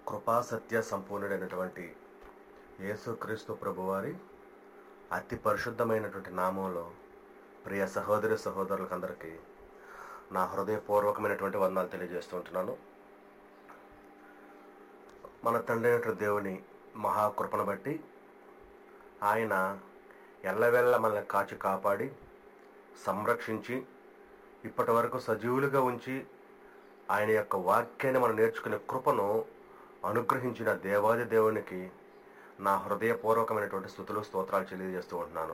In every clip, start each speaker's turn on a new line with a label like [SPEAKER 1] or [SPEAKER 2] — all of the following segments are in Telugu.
[SPEAKER 1] కృపాసత్య సంపూర్ణుడైనటువంటి యేసుక్రీస్తు ప్రభువారి అతి పరిశుద్ధమైనటువంటి నామంలో ప్రియ సహోదరి సహోదరులకందరికీ నా హృదయపూర్వకమైనటువంటి వందనాలు తెలియజేస్తుంటున్నాను మన తండ్రి అయినటువంటి దేవుని మహాకృపను బట్టి ఆయన ఎల్లవెల్ల మనల్ని కాచి కాపాడి సంరక్షించి ఇప్పటి వరకు సజీవులుగా ఉంచి ఆయన యొక్క వాక్యాన్ని మనం నేర్చుకునే కృపను అనుగ్రహించిన దేవాది దేవునికి నా హృదయపూర్వకమైనటువంటి స్థుతులు స్తోత్రాలు తెలియజేస్తూ ఉంటున్నాను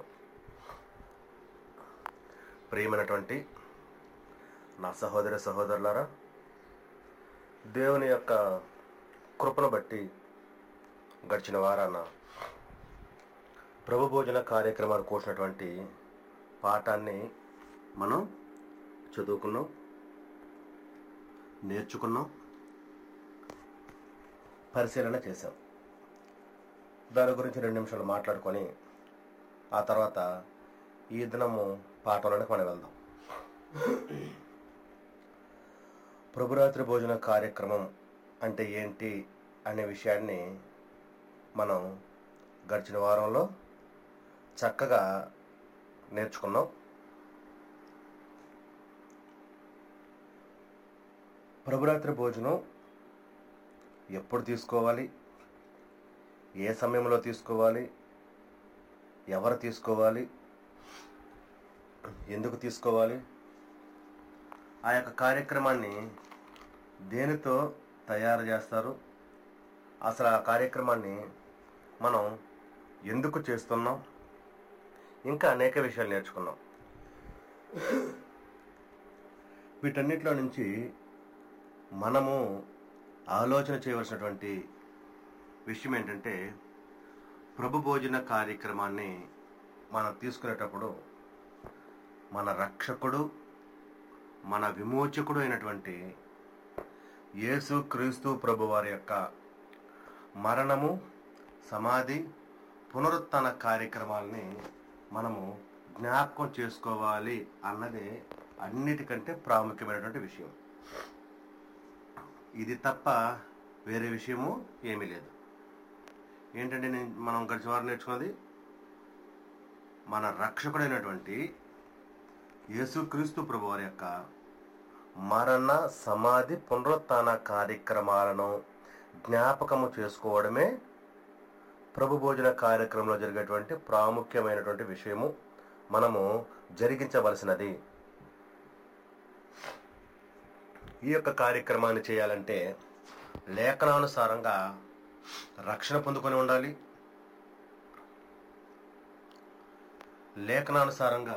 [SPEAKER 1] ప్రియమైనటువంటి నా సహోదరి సహోదరులారా దేవుని యొక్క కృపను బట్టి గడిచిన వారాన ప్రభు భోజన కార్యక్రమాలు కూర్చున్నటువంటి పాఠాన్ని మనం చదువుకున్నాం నేర్చుకున్నాం పరిశీలన చేశాం దాని గురించి రెండు నిమిషాలు మాట్లాడుకొని ఆ తర్వాత ఈ దినము పాఠంలోకి మనం వెళ్దాం ప్రభురాత్రి భోజన కార్యక్రమం అంటే ఏంటి అనే విషయాన్ని మనం గడిచిన వారంలో చక్కగా నేర్చుకున్నాం ప్రభురాత్రి భోజనం ఎప్పుడు తీసుకోవాలి ఏ సమయంలో తీసుకోవాలి ఎవరు తీసుకోవాలి ఎందుకు తీసుకోవాలి ఆ యొక్క కార్యక్రమాన్ని దేనితో తయారు చేస్తారు అసలు ఆ కార్యక్రమాన్ని మనం ఎందుకు చేస్తున్నాం ఇంకా అనేక విషయాలు నేర్చుకున్నాం వీటన్నిటిలో నుంచి మనము ఆలోచన చేయవలసినటువంటి విషయం ఏంటంటే ప్రభు భోజన కార్యక్రమాన్ని మనం తీసుకునేటప్పుడు మన రక్షకుడు మన విమోచకుడు అయినటువంటి యేసు క్రీస్తు ప్రభు వారి యొక్క మరణము సమాధి పునరుత్థాన కార్యక్రమాలని మనము జ్ఞాపకం చేసుకోవాలి అన్నదే అన్నిటికంటే ప్రాముఖ్యమైనటువంటి విషయం ఇది తప్ప వేరే విషయము ఏమీ లేదు ఏంటంటే నేను మనం గడిచిన వారం నేర్చుకున్నది మన రక్షకుడైనటువంటి యేసుక్రీస్తు ప్రభు వారి యొక్క మరణ సమాధి పునరుత్థాన కార్యక్రమాలను జ్ఞాపకము చేసుకోవడమే ప్రభు భోజన కార్యక్రమంలో జరిగేటువంటి ప్రాముఖ్యమైనటువంటి విషయము మనము జరిగించవలసినది ఈ యొక్క కార్యక్రమాన్ని చేయాలంటే లేఖనానుసారంగా రక్షణ పొందుకొని ఉండాలి లేఖనానుసారంగా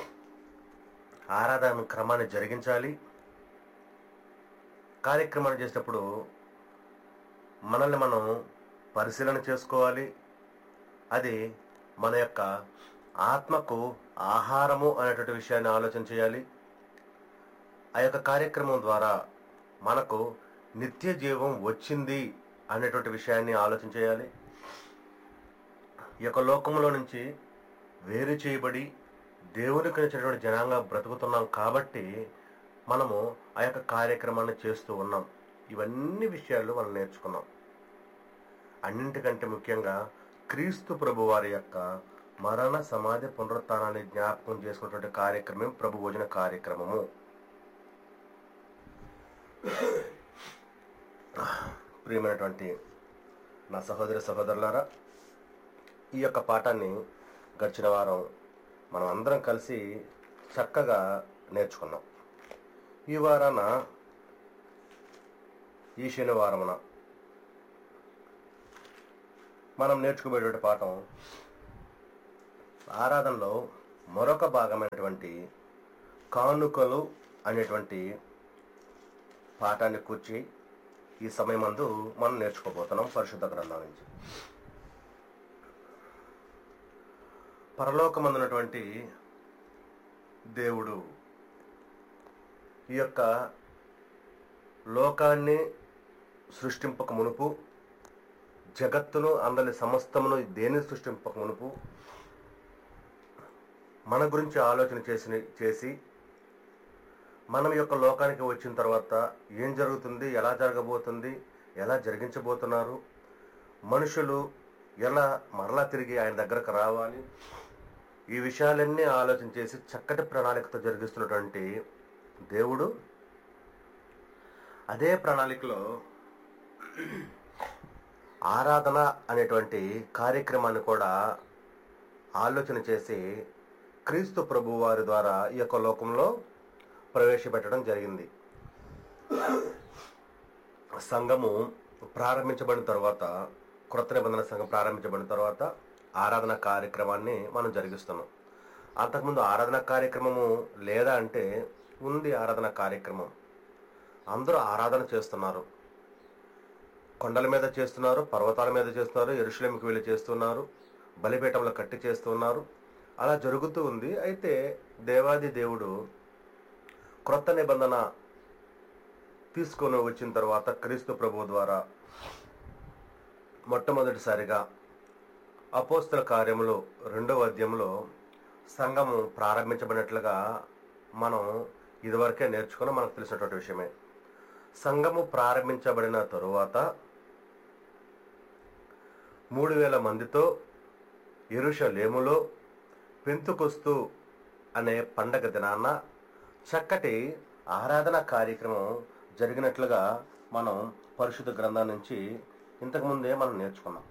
[SPEAKER 1] ఆరాధన క్రమాన్ని జరిగించాలి కార్యక్రమాన్ని చేసేటప్పుడు మనల్ని మనం పరిశీలన చేసుకోవాలి అది మన యొక్క ఆత్మకు ఆహారము అనేటువంటి విషయాన్ని ఆలోచన చేయాలి ఆ యొక్క కార్యక్రమం ద్వారా మనకు నిత్య జీవం వచ్చింది అనేటువంటి విషయాన్ని ఆలోచన చేయాలి ఈ యొక్క లోకంలో నుంచి వేరు చేయబడి దేవునికి నచ్చినటువంటి జనాంగా బ్రతుకుతున్నాం కాబట్టి మనము ఆ యొక్క కార్యక్రమాన్ని చేస్తూ ఉన్నాం ఇవన్నీ విషయాలు మనం నేర్చుకున్నాం అన్నింటికంటే ముఖ్యంగా క్రీస్తు ప్రభు వారి యొక్క మరణ సమాధి పునరుత్థానాన్ని జ్ఞాపకం చేసుకున్నటువంటి కార్యక్రమం ప్రభు భోజన కార్యక్రమము ప్రియమైనటువంటి నా సహోదరి సహోదరులారా ఈ యొక్క పాఠాన్ని గడిచిన వారం మనం అందరం కలిసి చక్కగా నేర్చుకున్నాం ఈ వారాన ఈ శనివారమున మనం నేర్చుకోబోయేటువంటి పాఠం ఆరాధనలో మరొక భాగమైనటువంటి కానుకలు అనేటువంటి పాఠాన్ని కూర్చి ఈ సమయమందు మనం నేర్చుకోబోతున్నాం పరిశుద్ధ గ్రంథం నుంచి పరలోకమందున్నటువంటి దేవుడు ఈ యొక్క లోకాన్ని సృష్టింపక మునుపు జగత్తును అందరి సమస్తమును దేని సృష్టింపక మునుపు మన గురించి ఆలోచన చేసి చేసి మనం యొక్క లోకానికి వచ్చిన తర్వాత ఏం జరుగుతుంది ఎలా జరగబోతుంది ఎలా జరిగించబోతున్నారు మనుషులు ఎలా మరలా తిరిగి ఆయన దగ్గరకు రావాలి ఈ విషయాలన్నీ ఆలోచన చేసి చక్కటి ప్రణాళికతో జరిగిస్తున్నటువంటి దేవుడు అదే ప్రణాళికలో ఆరాధన అనేటువంటి కార్యక్రమాన్ని కూడా ఆలోచన చేసి క్రీస్తు ప్రభు వారి ద్వారా ఈ యొక్క లోకంలో ప్రవేశపెట్టడం జరిగింది సంఘము ప్రారంభించబడిన తర్వాత క్రొత్త నిబంధన సంఘం ప్రారంభించబడిన తర్వాత ఆరాధన కార్యక్రమాన్ని మనం జరిగిస్తున్నాం అంతకుముందు ఆరాధన కార్యక్రమము లేదా అంటే ఉంది ఆరాధన కార్యక్రమం అందరూ ఆరాధన చేస్తున్నారు కొండల మీద చేస్తున్నారు పర్వతాల మీద చేస్తున్నారు ఎరుషులేంకి వెళ్ళి చేస్తున్నారు బలిపీఠంలో కట్టి చేస్తున్నారు అలా జరుగుతూ ఉంది అయితే దేవాది దేవుడు క్రొత్త నిబంధన తీసుకొని వచ్చిన తర్వాత క్రీస్తు ప్రభు ద్వారా మొట్టమొదటిసారిగా అపోస్తుల కార్యములు రెండవ అధ్యాయంలో సంఘము ప్రారంభించబడినట్లుగా మనం ఇదివరకే నేర్చుకుని మనకు తెలిసినటువంటి విషయమే సంఘము ప్రారంభించబడిన తరువాత మూడు వేల మందితో ఎరుషలేములో పెంతుకొస్తూ అనే పండగ దినాన చక్కటి ఆరాధన కార్యక్రమం జరిగినట్లుగా మనం పరిశుద్ధ గ్రంథం నుంచి ఇంతకుముందే మనం నేర్చుకున్నాం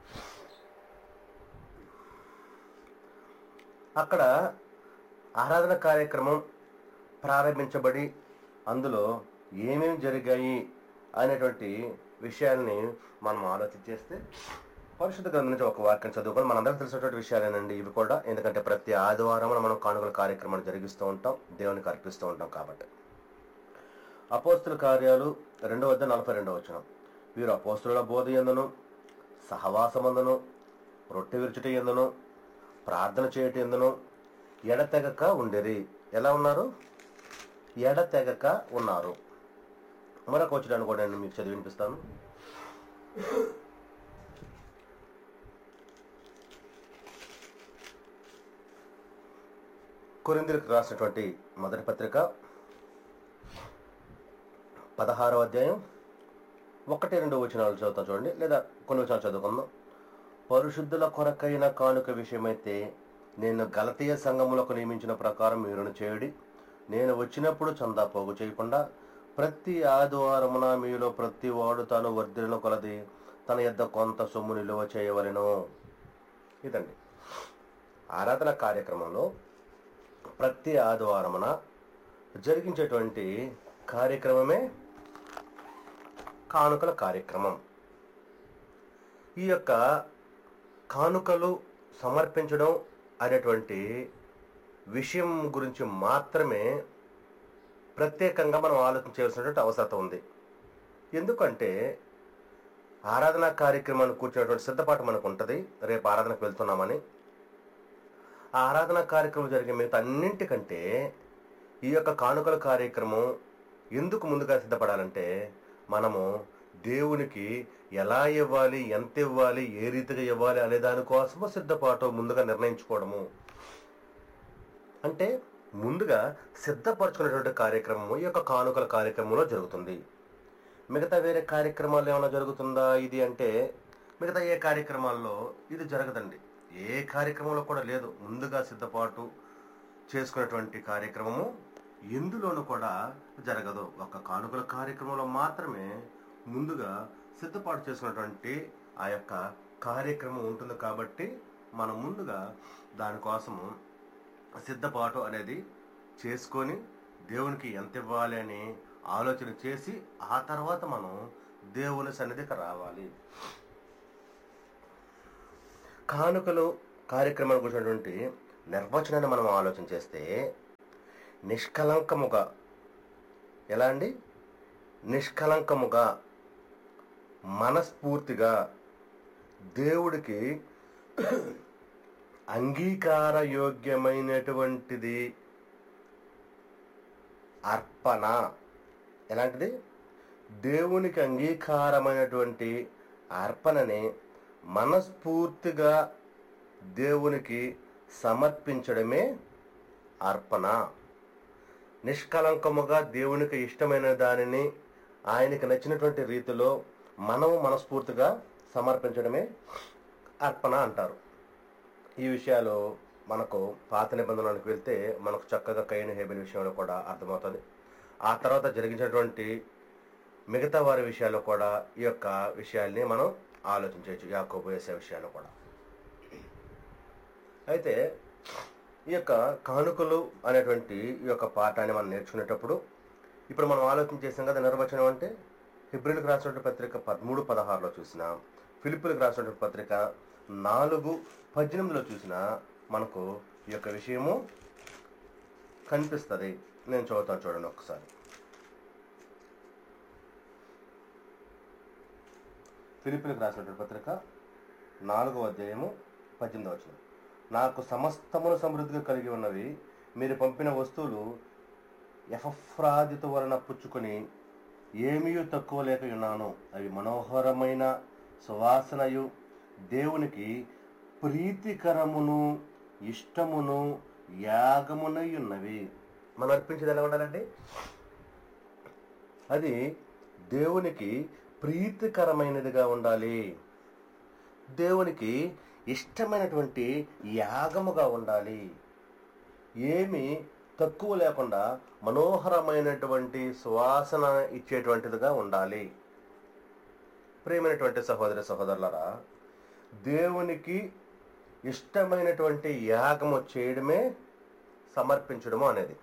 [SPEAKER 1] అక్కడ ఆరాధన కార్యక్రమం ప్రారంభించబడి అందులో ఏమేమి జరిగాయి అనేటువంటి విషయాల్ని మనం ఆలోచన చేస్తే పరిశుద్ధ గ్రంథం నుంచి ఒక వాక్యం చదువుకొని మనందరికీ తెలిసినటువంటి విషయాలేనండి ఇవి కూడా ఎందుకంటే ప్రతి ఆదివారం మనం కానుకల కార్యక్రమాలు జరిగిస్తూ ఉంటాం దేవునికి అర్పిస్తూ ఉంటాం కాబట్టి అపోస్తుల కార్యాలు రెండవ వద్ద నలభై రెండవ వచనం వీరు అపోస్తుల బోధ ఎందును సహవాసమందును రొట్టె విరుచుట ఎందును ప్రార్థన చేయట ఎందును ఎడతెగక ఉండేది ఎలా ఉన్నారు ఎడతెగక ఉన్నారు మరొక వచ్చడానికి కూడా నేను మీకు చదివి వినిపిస్తాను కొరిందులకు రాసినటువంటి మొదటి పత్రిక పదహారవ అధ్యాయం ఒకటి రెండు వచనాలు చదువుతాం చూడండి లేదా కొన్ని వచనాలు చదువుకుందాం పరిశుద్ధుల కొరకైన కానుక విషయమైతే నేను గలతీయ సంఘములకు నియమించిన ప్రకారం మీరును చేయుడి నేను వచ్చినప్పుడు చందా పోగు చేయకుండా ప్రతి ఆదివారమున మీలో ప్రతి వాడు తాను వర్ధిన కొలది తన యొద్ద కొంత సొమ్ము నిలువ చేయవలెను ఇదండి ఆరాధన కార్యక్రమంలో ప్రతి ఆదివారమున జరిగించేటువంటి కార్యక్రమమే కానుకల కార్యక్రమం ఈ యొక్క కానుకలు సమర్పించడం అనేటువంటి విషయం గురించి మాత్రమే ప్రత్యేకంగా మనం ఆలోచన చేయాల్సినటువంటి అవసరం ఉంది ఎందుకంటే ఆరాధన కార్యక్రమాన్ని కూర్చున్నటువంటి సిద్ధపాటు మనకు ఉంటుంది రేపు ఆరాధనకు వెళ్తున్నామని ఆ ఆరాధన కార్యక్రమం జరిగే మిగతా అన్నింటికంటే ఈ యొక్క కానుకల కార్యక్రమం ఎందుకు ముందుగా సిద్ధపడాలంటే మనము దేవునికి ఎలా ఇవ్వాలి ఎంత ఇవ్వాలి ఏ రీతిగా ఇవ్వాలి అనే దానికోసము సిద్ధపాటు ముందుగా నిర్ణయించుకోవడము అంటే ముందుగా సిద్ధపరచుకునేటువంటి కార్యక్రమము ఈ యొక్క కానుకల కార్యక్రమంలో జరుగుతుంది మిగతా వేరే కార్యక్రమాలు ఏమైనా జరుగుతుందా ఇది అంటే మిగతా ఏ కార్యక్రమాల్లో ఇది జరగదండి ఏ కార్యక్రమంలో కూడా లేదు ముందుగా సిద్ధపాటు చేసుకునేటువంటి కార్యక్రమము ఎందులోనూ కూడా జరగదు ఒక కానుకల కార్యక్రమంలో మాత్రమే ముందుగా సిద్ధపాటు చేసుకున్నటువంటి ఆ యొక్క కార్యక్రమం ఉంటుంది కాబట్టి మనం ముందుగా దానికోసము సిద్ధపాటు అనేది చేసుకొని దేవునికి ఎంత ఇవ్వాలి అని ఆలోచన చేసి ఆ తర్వాత మనం దేవుని సన్నిధికి రావాలి కానుకలు కార్యక్రమానికి వచ్చినటువంటి నిర్వచనాన్ని మనం ఆలోచన చేస్తే నిష్కలంకముగా ఎలా అండి నిష్కలంకముగా మనస్ఫూర్తిగా దేవుడికి అంగీకార యోగ్యమైనటువంటిది అర్పణ ఎలాంటిది దేవునికి అంగీకారమైనటువంటి అర్పణని మనస్ఫూర్తిగా దేవునికి సమర్పించడమే అర్పణ నిష్కలంకముగా దేవునికి ఇష్టమైన దానిని ఆయనకి నచ్చినటువంటి రీతిలో మనము మనస్ఫూర్తిగా సమర్పించడమే అర్పణ అంటారు ఈ విషయాలు మనకు పాత నిబంధనలకు వెళ్తే మనకు చక్కగా కయ్యని హేబిల్ విషయంలో కూడా అర్థమవుతుంది ఆ తర్వాత జరిగించినటువంటి మిగతా వారి విషయాల్లో కూడా ఈ యొక్క విషయాల్ని మనం ఆలోచించవచ్చు యాకోబు వేసే విషయాల్లో కూడా అయితే ఈ యొక్క కానుకలు అనేటువంటి ఈ యొక్క పాఠాన్ని మనం నేర్చుకునేటప్పుడు ఇప్పుడు మనం ఆలోచన చేసాం కదా నిర్వచనం అంటే హిబ్రిల్కి రాసినటువంటి పత్రిక పదమూడు పదహారులో చూసిన ఫిలిప్పులకు రాసినటువంటి పత్రిక నాలుగు పద్దెనిమిదిలో చూసిన మనకు ఈ యొక్క విషయము కనిపిస్తుంది నేను చదువుతాను చూడండి ఒకసారి ఫిలిప్పులకు రాసినటువంటి పత్రిక నాలుగవ అధ్యాయము పద్దెనిమిదవ వచనం నాకు సమస్తమును సమృద్ధిగా కలిగి ఉన్నవి మీరు పంపిన వస్తువులు ఎఫఫ్రాదిత వలన పుచ్చుకొని ఏమీ తక్కువ లేక ఉన్నాను అవి మనోహరమైన సువాసనయు దేవునికి ప్రీతికరమును ఇష్టమును యాగమునై ఉన్నవి మనం అర్పించేది ఎలా ఉండాలండి అది దేవునికి ప్రీతికరమైనదిగా ఉండాలి దేవునికి ఇష్టమైనటువంటి యాగముగా ఉండాలి ఏమి తక్కువ లేకుండా మనోహరమైనటువంటి సువాసన ఇచ్చేటువంటిదిగా ఉండాలి ప్రియమైనటువంటి సహోదరి సహోదరులరా దేవునికి ఇష్టమైనటువంటి యాగము చేయడమే సమర్పించడము అనేది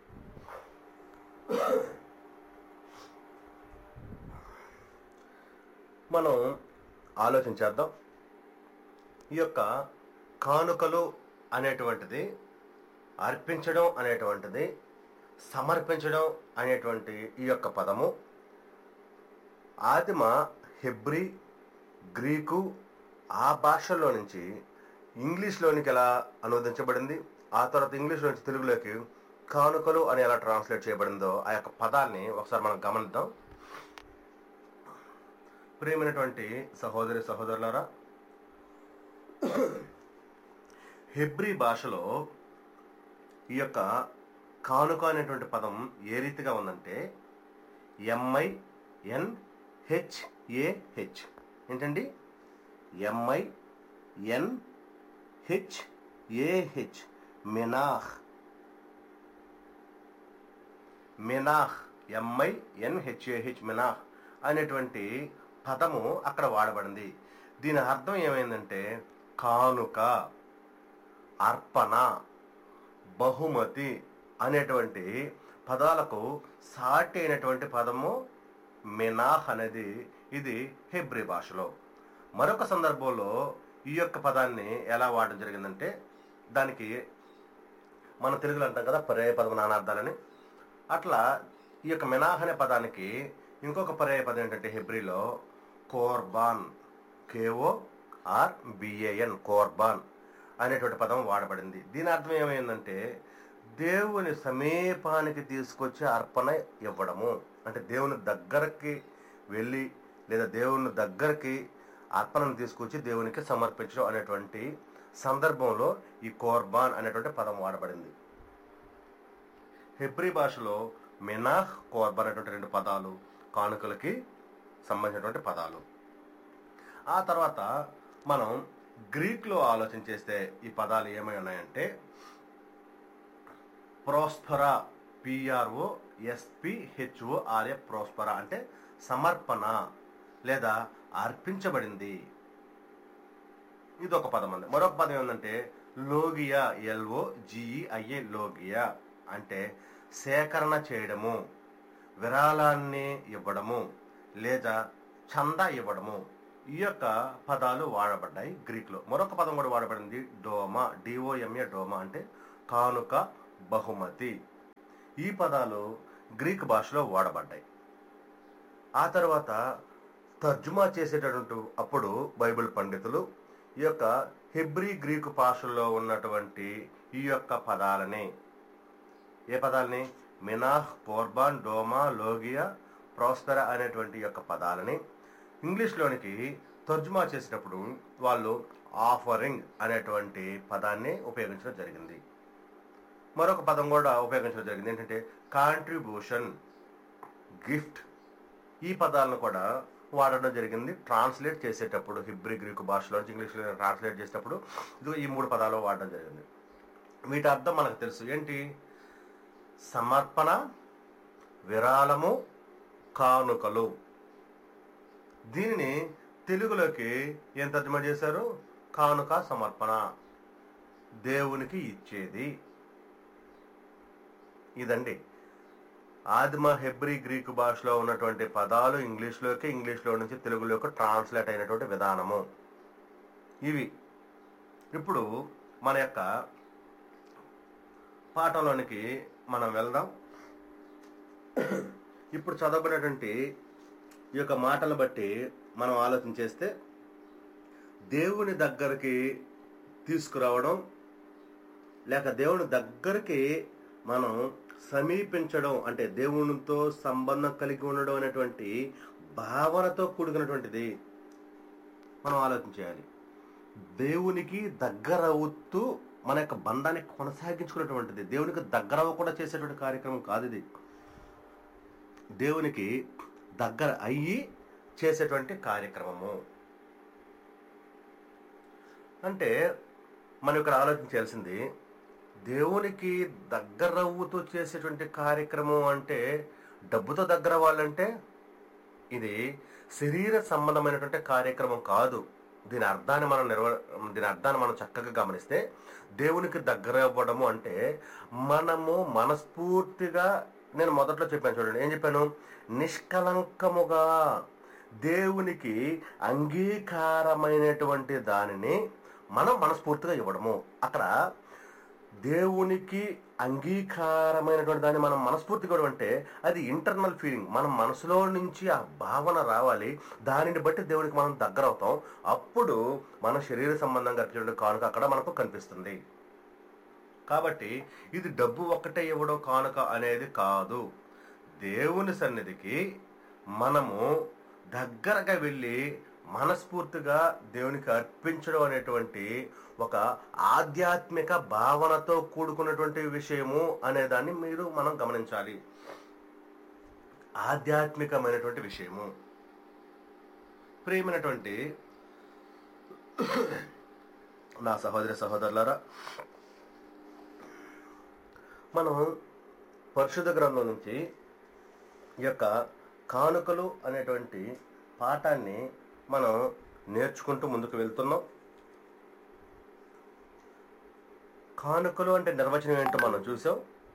[SPEAKER 1] మనం ఆలోచించేద్దాం ఈ యొక్క కానుకలు అనేటువంటిది అర్పించడం అనేటువంటిది సమర్పించడం అనేటువంటి ఈ యొక్క పదము ఆదిమ హెబ్రి గ్రీకు ఆ భాషల్లో నుంచి ఇంగ్లీష్లోనికి ఎలా అనువదించబడింది ఆ తర్వాత ఇంగ్లీష్లో నుంచి తెలుగులోకి కానుకలు అని ఎలా ట్రాన్స్లేట్ చేయబడిందో ఆ యొక్క పదాల్ని ఒకసారి మనం గమనిద్దాం ప్రియమైనటువంటి సహోదరి సహోదరులారా హెబ్రీ భాషలో ఈ యొక్క కానుక అనేటువంటి పదం ఏ రీతిగా ఉందంటే ఎంఐ ఎన్ హెచ్ఏహెచ్ ఏంటండి ఎంఐ ఎన్ హెచ్ఏహెచ్ మెనాహ్ మెనాహ్ ఎంఐ ఎన్ హెచ్ఏహెచ్ మెనాహ్ అనేటువంటి పదము అక్కడ వాడబడింది దీని అర్థం ఏమైందంటే కానుక అర్పణ బహుమతి అనేటువంటి పదాలకు సాటి అయినటువంటి పదము మెనాహ్ అనేది ఇది హెబ్రి భాషలో మరొక సందర్భంలో ఈ యొక్క పదాన్ని ఎలా వాడడం జరిగిందంటే దానికి మన తెలుగులో అంటాం కదా పర్యాయ పదం నానార్థాలని అట్లా ఈ యొక్క మెనాహ్ అనే పదానికి ఇంకొక పర్యాయ పదం ఏంటంటే హెబ్రిలో కోర్బాన్ కేఓ ఆర్ బిఏఎన్ కోర్బాన్ అనేటువంటి పదం వాడబడింది దీని అర్థం ఏమైందంటే దేవుని సమీపానికి తీసుకొచ్చి అర్పణ ఇవ్వడము అంటే దేవుని దగ్గరకి వెళ్ళి లేదా దేవుని దగ్గరకి అర్పణను తీసుకొచ్చి దేవునికి సమర్పించడం అనేటువంటి సందర్భంలో ఈ కోర్బాన్ అనేటువంటి పదం వాడబడింది హెబ్రి భాషలో మెనాహ్ కోర్బాన్ అనేటువంటి రెండు పదాలు కానుకలకి సంబంధించినటువంటి పదాలు ఆ తర్వాత మనం గ్రీక్లో ఆలోచన చేస్తే ఈ పదాలు ఏమై ఉన్నాయంటే ప్రోస్పరా పిఆర్ఓ ఎస్పిహెచ్ఓ ఆర్ఏ ప్రోస్పరా అంటే సమర్పణ లేదా అర్పించబడింది ఇది ఒక పదం అండి మరొక పదం ఏంటంటే లోగియా ఎల్ఓ జిఈఐఏ లోగియా అంటే సేకరణ చేయడము విరాళాన్ని ఇవ్వడము లేదా చందా ఇవ్వడము ఈ యొక్క పదాలు వాడబడ్డాయి గ్రీక్లో మరొక పదం కూడా వాడబడింది డోమా డిఓఎంఏ డోమా అంటే కానుక బహుమతి ఈ పదాలు గ్రీక్ భాషలో వాడబడ్డాయి ఆ తర్వాత తర్జుమా చేసేటటువంటి అప్పుడు బైబిల్ పండితులు ఈ యొక్క హెబ్రీ గ్రీకు భాషల్లో ఉన్నటువంటి ఈ యొక్క పదాలని ఏ పదాలని మినాహ్ కోర్బాన్ డోమా లోగియా ప్రోస్పెరా అనేటువంటి యొక్క పదాలని ఇంగ్లీష్లోనికి తర్జుమా చేసేటప్పుడు వాళ్ళు ఆఫరింగ్ అనేటువంటి పదాన్ని ఉపయోగించడం జరిగింది మరొక పదం కూడా ఉపయోగించడం జరిగింది ఏంటంటే కాంట్రిబ్యూషన్ గిఫ్ట్ ఈ పదాలను కూడా వాడడం జరిగింది ట్రాన్స్లేట్ చేసేటప్పుడు హిబ్రి గ్రీకు భాషలో నుంచి ఇంగ్లీష్లో ట్రాన్స్లేట్ చేసేటప్పుడు ఇది ఈ మూడు పదాలు వాడడం జరిగింది వీటి అర్థం మనకు తెలుసు ఏంటి సమర్పణ విరాళము కానుకలు దీనిని తెలుగులోకి ఏం తర్జుమా చేశారు కానుక సమర్పణ దేవునికి ఇచ్చేది ఇదండి ఆదిమ హెబ్రి గ్రీకు భాషలో ఉన్నటువంటి పదాలు ఇంగ్లీష్లోకి ఇంగ్లీష్లో నుంచి తెలుగులోకి ట్రాన్స్లేట్ అయినటువంటి విధానము ఇవి ఇప్పుడు మన యొక్క పాఠంలోనికి మనం వెళ్దాం ఇప్పుడు చదవబడినటువంటి ఈ యొక్క మాటలు బట్టి మనం ఆలోచన చేస్తే దేవుని దగ్గరికి తీసుకురావడం లేక దేవుని దగ్గరికి మనం సమీపించడం అంటే దేవునితో సంబంధం కలిగి ఉండడం అనేటువంటి భావనతో కూడుకున్నటువంటిది మనం ఆలోచన చేయాలి దేవునికి దగ్గర అవుతూ మన యొక్క బంధాన్ని కొనసాగించుకున్నటువంటిది దేవునికి దగ్గర అవ్వకుండా చేసేటువంటి కార్యక్రమం కాదు ఇది దేవునికి దగ్గర అయ్యి చేసేటువంటి కార్యక్రమము అంటే మనం ఇక్కడ ఆలోచించాల్సింది దేవునికి దగ్గర అవ్వుతూ చేసేటువంటి కార్యక్రమం అంటే డబ్బుతో దగ్గర వాళ్ళంటే ఇది శరీర సంబంధమైనటువంటి కార్యక్రమం కాదు దీని అర్థాన్ని మనం నిర్వ దీని అర్థాన్ని మనం చక్కగా గమనిస్తే దేవునికి దగ్గర అవ్వడము అంటే మనము మనస్ఫూర్తిగా నేను మొదట్లో చెప్పాను చూడండి ఏం చెప్పాను నిష్కలంకముగా దేవునికి అంగీకారమైనటువంటి దానిని మనం మనస్ఫూర్తిగా ఇవ్వడము అక్కడ దేవునికి అంగీకారమైనటువంటి దాన్ని మనం మనస్ఫూర్తిగా ఇవ్వడం అంటే అది ఇంటర్నల్ ఫీలింగ్ మన మనసులో నుంచి ఆ భావన రావాలి దానిని బట్టి దేవునికి మనం దగ్గర అవుతాం అప్పుడు మన శరీర సంబంధంగా కలిగినటువంటి కానుక అక్కడ మనకు కనిపిస్తుంది కాబట్టి ఇది డబ్బు ఒక్కటే ఇవ్వడం కానుక అనేది కాదు దేవుని సన్నిధికి మనము దగ్గరగా వెళ్ళి మనస్ఫూర్తిగా దేవునికి అర్పించడం అనేటువంటి ఒక ఆధ్యాత్మిక భావనతో కూడుకున్నటువంటి విషయము అనేదాన్ని మీరు మనం గమనించాలి ఆధ్యాత్మికమైనటువంటి విషయము ప్రియమైనటువంటి నా సహోదరి సహోదరులారా మనం పరిశుద్ధ గ్రంథం నుంచి ఈ యొక్క కానుకలు అనేటువంటి పాఠాన్ని మనం నేర్చుకుంటూ ముందుకు వెళ్తున్నాం కానుకలు అంటే నిర్వచనం ఏంటో మనం చూసాం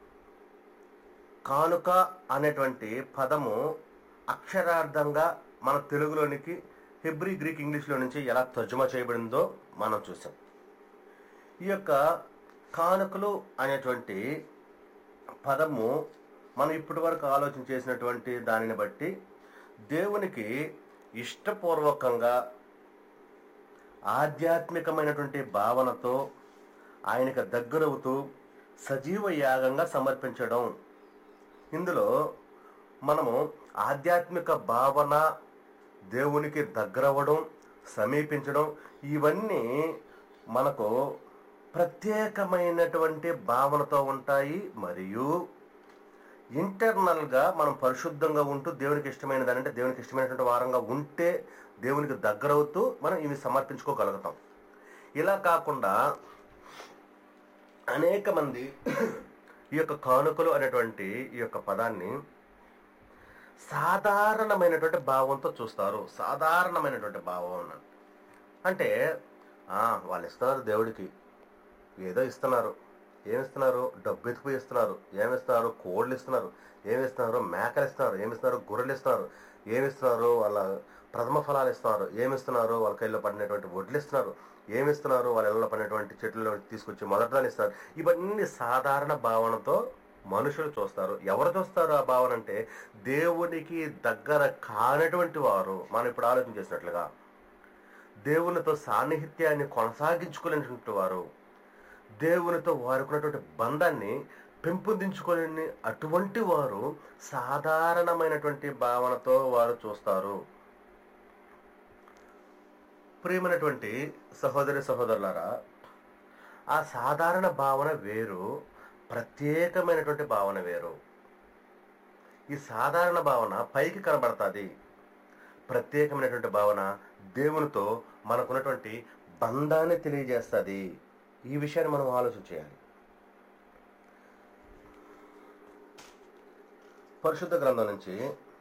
[SPEAKER 1] కానుక అనేటువంటి పదము అక్షరార్థంగా మన తెలుగులోనికి హెబ్రి గ్రీక్ ఇంగ్లీష్లో నుంచి ఎలా తర్జుమా చేయబడిందో మనం చూసాం ఈ యొక్క కానుకలు అనేటువంటి పదము మనం ఇప్పటి వరకు ఆలోచన చేసినటువంటి దానిని బట్టి దేవునికి ఇష్టపూర్వకంగా ఆధ్యాత్మికమైనటువంటి భావనతో ఆయనకు దగ్గరవుతూ సజీవ యాగంగా సమర్పించడం ఇందులో మనము ఆధ్యాత్మిక భావన దేవునికి దగ్గరవ్వడం సమీపించడం ఇవన్నీ మనకు ప్రత్యేకమైనటువంటి భావనతో ఉంటాయి మరియు ఇంటర్నల్గా మనం పరిశుద్ధంగా ఉంటూ దేవునికి ఇష్టమైన దాని అంటే దేవునికి ఇష్టమైనటువంటి వారంగా ఉంటే దేవునికి దగ్గరవుతూ మనం ఇవి సమర్పించుకోగలుగుతాం ఇలా కాకుండా అనేక మంది ఈ యొక్క కానుకలు అనేటువంటి ఈ యొక్క పదాన్ని సాధారణమైనటువంటి భావంతో చూస్తారు సాధారణమైనటువంటి భావం అన్నది అంటే ఆ, వాళ్ళు ఇస్తున్నారు దేవుడికి ఏదో ఇస్తున్నారు ఏమిస్తున్నారు డబ్బు ఎత్తుకుపోయి ఇస్తున్నారు ఏమిస్తున్నారు కోళ్ళు ఇస్తున్నారు ఏమిస్తున్నారు మేకలు ఇస్తున్నారు ఏమిస్తున్నారు గొర్రెలు ఇస్తున్నారు ఏమిస్తున్నారు వాళ్ళ ప్రథమ ఫలాలు ఇస్తున్నారు ఏమిస్తున్నారు వాళ్ళ కైలో పడినటువంటి వడ్లు ఇస్తున్నారు ఏమిస్తున్నారు వాళ్ళ ఇళ్ళలో పడినటువంటి చెట్లలో తీసుకొచ్చి మొదటదాన్ని ఇస్తారు ఇవన్నీ సాధారణ భావనతో మనుషులు చూస్తారు ఎవరు చూస్తారు ఆ భావన అంటే దేవునికి దగ్గర కానటువంటి వారు మనం ఇప్పుడు ఆలోచన చేసినట్లుగా దేవునితో సాన్నిహిత్యాన్ని కొనసాగించుకునేటువంటి వారు దేవునితో వారుకున్నటువంటి బంధాన్ని పెంపొందించుకోలేని అటువంటి వారు సాధారణమైనటువంటి భావనతో వారు చూస్తారు ప్రియమైనటువంటి సహోదరి సహోదరులారా ఆ సాధారణ భావన వేరు ప్రత్యేకమైనటువంటి భావన వేరు ఈ సాధారణ భావన పైకి కనబడుతుంది ప్రత్యేకమైనటువంటి భావన దేవునితో మనకున్నటువంటి బంధాన్ని తెలియజేస్తుంది ఈ విషయాన్ని మనం ఆలోచన చేయాలి పరిశుద్ధ గ్రంథం నుంచి